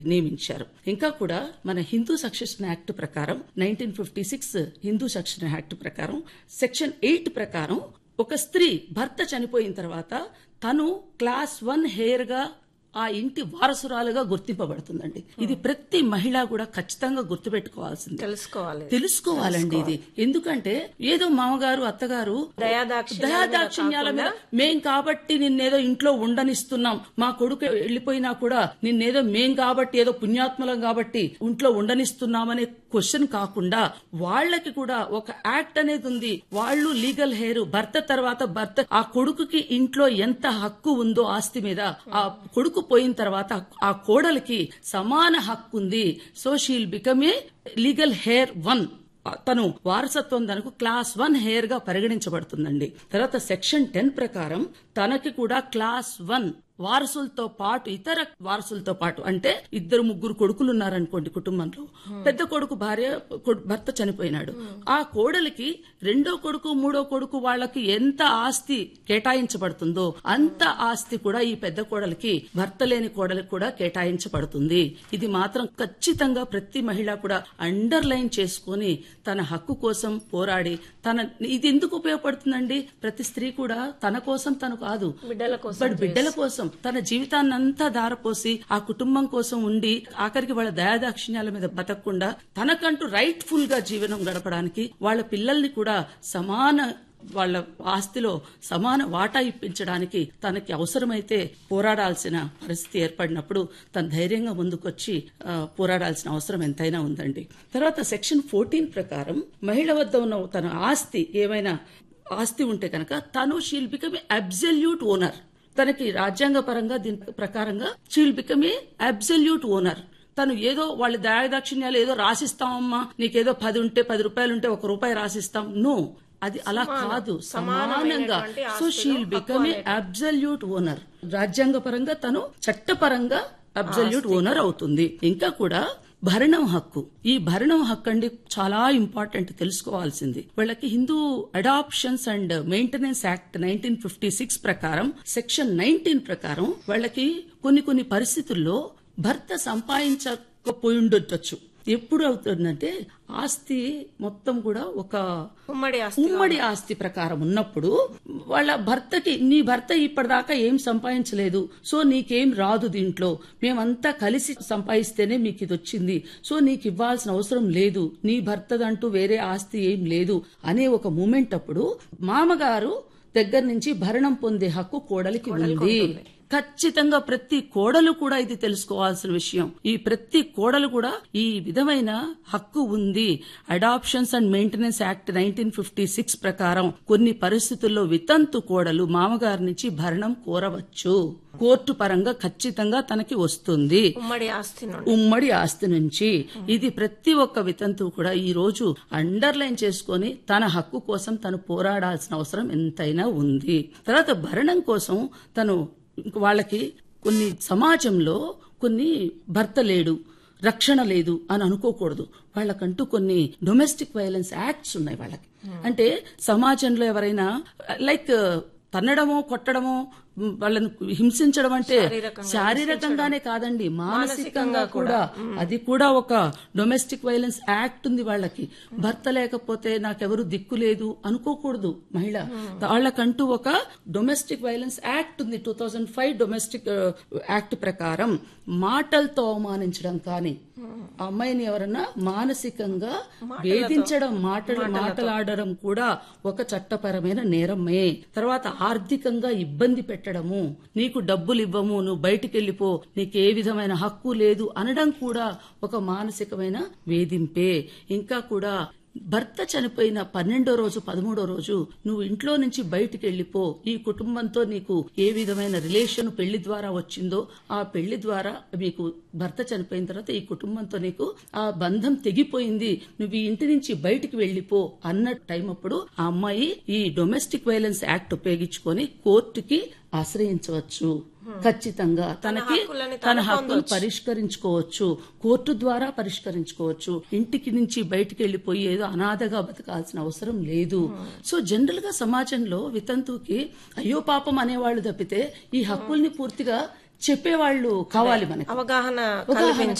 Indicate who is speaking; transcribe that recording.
Speaker 1: నియమించారు ఇంకా కూడా మన హిందూ సక్సెషన్ యాక్ట్ ప్రకారం nineteen fifty six Hindu succession act ప్రకారం సెక్షన్ ఎయిట్ ప్రకారం ఒక స్త్రీ భర్త చనిపోయిన తర్వాత తను క్లాస్ వన్ హెయిర్ గా ఆ ఇంటి వారసురాలుగా గుర్తింపబడుతుందండి ఇది ప్రతి మహిళ కూడా ఖచ్చితంగా గుర్తుపెట్టుకోవాల్సింది
Speaker 2: తెలుసుకోవాలి
Speaker 1: తెలుసుకోవాలండి ఇది ఎందుకంటే ఏదో మామగారు అత్తగారు
Speaker 2: దయాదాక్షిణ్యాల మీద
Speaker 1: దయాదాక్షిణ్యాల మీద మేం కాబట్టి నిన్నేదో ఇంట్లో ఉండనిస్తున్నాం మా కొడుకు వెళ్ళిపోయినా కూడా నిన్నేదో మేం కాబట్టి ఏదో పుణ్యాత్మలం కాబట్టి ఇంట్లో ఉండనిస్తున్నామనే క్వశ్చన్ కాకుండా వాళ్ళకి కూడా ఒక యాక్ట్ అనేది ఉంది వాళ్ళు లీగల్ హెయిర్ భర్త తర్వాత భర్త ఆ కొడుకుకి ఇంట్లో ఎంత హక్కు ఉందో ఆస్తి మీద ఆ కొడుకు పోయిన తర్వాత ఆ కోడలికి సమాన హక్కు ఉంది so she'll become a legal heir one తను వారసత్వం తనకు క్లాస్ వన్ హెయిర్ గా పరిగణించబడుతుందండి తర్వాత సెక్షన్ టెన్ ప్రకారం తనకి కూడా క్లాస్ వన్ వారసులతో పాటు ఇతర వారసులతో పాటు అంటే ఇద్దరు ముగ్గురు కొడుకులు ఉన్నారనుకోండి కుటుంబంలో పెద్ద కొడుకు భార్య కొడు- భర్త చనిపోయినాడు ఆ కోడలికి రెండో కొడుకు మూడో కొడుకు వాళ్ళకి ఎంత ఆస్తి కేటాయించబడుతుందో అంత ఆస్తి కూడా ఈ పెద్ద కోడలికి భర్త లేని కోడలికి కూడా కేటాయించబడుతుంది ఇది మాత్రం ఖచ్చితంగా ప్రతి మహిళ కూడా అండర్లైన్ చేసుకొని తన హక్కు కోసం పోరాడి తన ఇది ఎందుకు ఉపయోగపడుతుందండి ప్రతి స్త్రీ కూడా తన కోసం తను కాదు
Speaker 2: బిడ్డల కోసం
Speaker 1: బట్ బిడ్డల కోసం తన జీవితాన్నంతా దారపోసి ఆ కుటుంబం కోసం ఉండి ఆఖరికి వాళ్ళ దయాదాక్షిణ్యాల మీద బతకకుండా తనకంటూ రైట్ ఫుల్ గా జీవనం గడపడానికి వాళ్ళ పిల్లల్ని కూడా సమాన వాళ్ళ ఆస్తిలో సమాన వాటా ఇప్పించడానికి తనకి అవసరమైతే పోరాడాల్సిన పరిస్థితి ఏర్పడినప్పుడు తన ధైర్యంగా ముందుకొచ్చి ఆ, పోరాడాల్సిన అవసరం ఎంతైనా ఉందండి తర్వాత సెక్షన్ ఫోర్టీన్ ప్రకారం మహిళ వద్ద ఉన్న తన ఆస్తి ఏమైనా ఆస్తి ఉంటే కనుక తను షీల్ బికమ్ అబ్జల్యూట్ ఓనర్ తనకి రాజ్యాంగ పరంగా దీని ప్రకారంగా she'll become a absolute owner తను ఏదో వాళ్ళ దయాదాక్షిణ్యాలు ఏదో రాసిస్తామమ్మా నీకేదో పది ఉంటే పది రూపాయలు ఉంటే ఒక రూపాయి రాసిస్తాం నో అది అలా కాదు సమానంగా so she'll become a absolute owner రాజ్యాంగ పరంగా తను చట్టపరంగా అబ్జల్యూట్ ఓనర్ అవుతుంది ఇంకా కూడా భరణం హక్కు ఈ భరణం హక్కు అండి చాలా ఇంపార్టెంట్ తెలుసుకోవాల్సింది వాళ్ళకి Hindu adoptions and maintenance act nineteen fifty six ప్రకారం సెక్షన్ నైన్టీన్ ప్రకారం వాళ్ళకి కొన్ని కొన్ని పరిస్థితుల్లో భర్త సంపాదించకపోయి ఉండొచ్చు ఎప్పుడు అవుతుందంటే ఆస్తి మొత్తం కూడా ఒక
Speaker 2: ఉమ్మడి ఆస్తి
Speaker 1: ఉమ్మడి ఆస్తి ప్రకారం ఉన్నప్పుడు వాళ్ళ భర్తకి నీ భర్త ఇప్పటిదాకా ఏం సంపాదించలేదు సో నీకేం రాదు దీంట్లో మేమంతా కలిసి సంపాదిస్తేనే మీకు ఇది వచ్చింది సో నీకు ఇవ్వాల్సిన అవసరం లేదు నీ భర్తదంటూ వేరే ఆస్తి ఏం లేదు అనే ఒక మూమెంట్ అప్పుడు మామగారు దగ్గర నుంచి భరణం పొందే హక్కు కోడలికి ఉంది ఖచ్చితంగా ప్రతి కోడలు కూడా ఇది తెలుసుకోవాల్సిన విషయం ఈ ప్రతి కోడలు కూడా ఈ విధమైన హక్కు ఉంది adoptions and maintenance act nineteen fifty six ప్రకారం కొన్ని పరిస్థితుల్లో వితంతు కోడలు మామగారి నుంచి భరణం కోరవచ్చు కోర్టు పరంగా ఖచ్చితంగా తనకి వస్తుంది
Speaker 2: ఉమ్మడి ఆస్తి నుండి
Speaker 1: ఉమ్మడి ఆస్తి నుంచి ఇది ప్రతి ఒక్క వితంతువు కూడా ఈ రోజు అండర్లైన్ చేసుకొని తన హక్కు కోసం తను పోరాడాల్సిన అవసరం ఎంతైనా ఉంది తర్వాత భరణం కోసం తను వాళ్ళకి కొన్ని సమాజంలో కొన్ని భర్త లేడు రక్షణ లేదు అని అనుకోకూడదు వాళ్ళకంటూ కొన్ని డొమెస్టిక్ వైలెన్స్ యాక్ట్స్ ఉన్నాయి వాళ్ళకి అంటే సమాజంలో ఎవరైనా లైక్ తన్నడమో కొట్టడమో మ్, వాళ్ళని హింసించడం అంటే శారీరకంగానే కాదండి మానసికంగా కూడా అది కూడా ఒక డొమెస్టిక్ వైలెన్స్ యాక్ట్ ఉంది వాళ్ళకి భర్త లేకపోతే నాకెవరు దిక్కు లేదు అనుకోకూడదు మహిళ వాళ్ళకంటూ ఒక డొమెస్టిక్ వైలెన్స్ యాక్ట్ ఉంది two thousand five domestic act ప్రకారం మాటలతో అవమానించడం కానీ ఆ అమ్మాయిని ఎవరన్నా మానసికంగా వేధించడం మాటలు మాటలాడడం కూడా ఒక చట్టపరమైన నేరమే తర్వాత ఆర్థికంగా ఇబ్బంది పెట్టడము నీకు డబ్బులు ఇవ్వము నువ్వు బయటికి వెళ్ళిపో నీకు ఏ విధమైన హక్కు లేదు అనడం కూడా ఒక మానసికమైన వేధింపే ఇంకా కూడా భర్త చనిపోయిన పన్నెండో రోజు పదమూడో రోజు నువ్వు ఇంట్లో నుంచి బయటికి వెళ్ళిపో ఈ కుటుంబంతో నీకు ఏ విధమైన రిలేషన్ పెళ్లి ద్వారా వచ్చిందో ఆ పెళ్లి ద్వారా మీకు భర్త చనిపోయిన తర్వాత ఈ కుటుంబంతో నీకు ఆ బంధం తెగిపోయింది నువ్వు ఈ ఇంటి నుంచి బయటికి వెళ్ళిపో అన్న టైం అప్పుడు ఆ అమ్మాయి ఈ డొమెస్టిక్ వైలెన్స్ యాక్ట్ ఉపయోగించుకొని కోర్టుకి ఆశ్రయించవచ్చు ఖచ్చితంగా తనకి
Speaker 2: హక్కులని
Speaker 1: తన హక్కులు పరిష్కరించుకోవచ్చు కోర్టు ద్వారా పరిష్కరించుకోవచ్చు ఇంటికి నుంచి బయటికి వెళ్లిపోయి ఏదో అనాథగా బతకాల్సిన అవసరం లేదు సో జనరల్ గా సమాజంలో వితంతువుకి అయ్యో పాపం అనేవాళ్ళు తప్పితే ఈ హక్కుల్ని పూర్తిగా చెప్పేవాళ్ళు కావాలి మనకి
Speaker 2: అవగాహన
Speaker 1: అవగాహన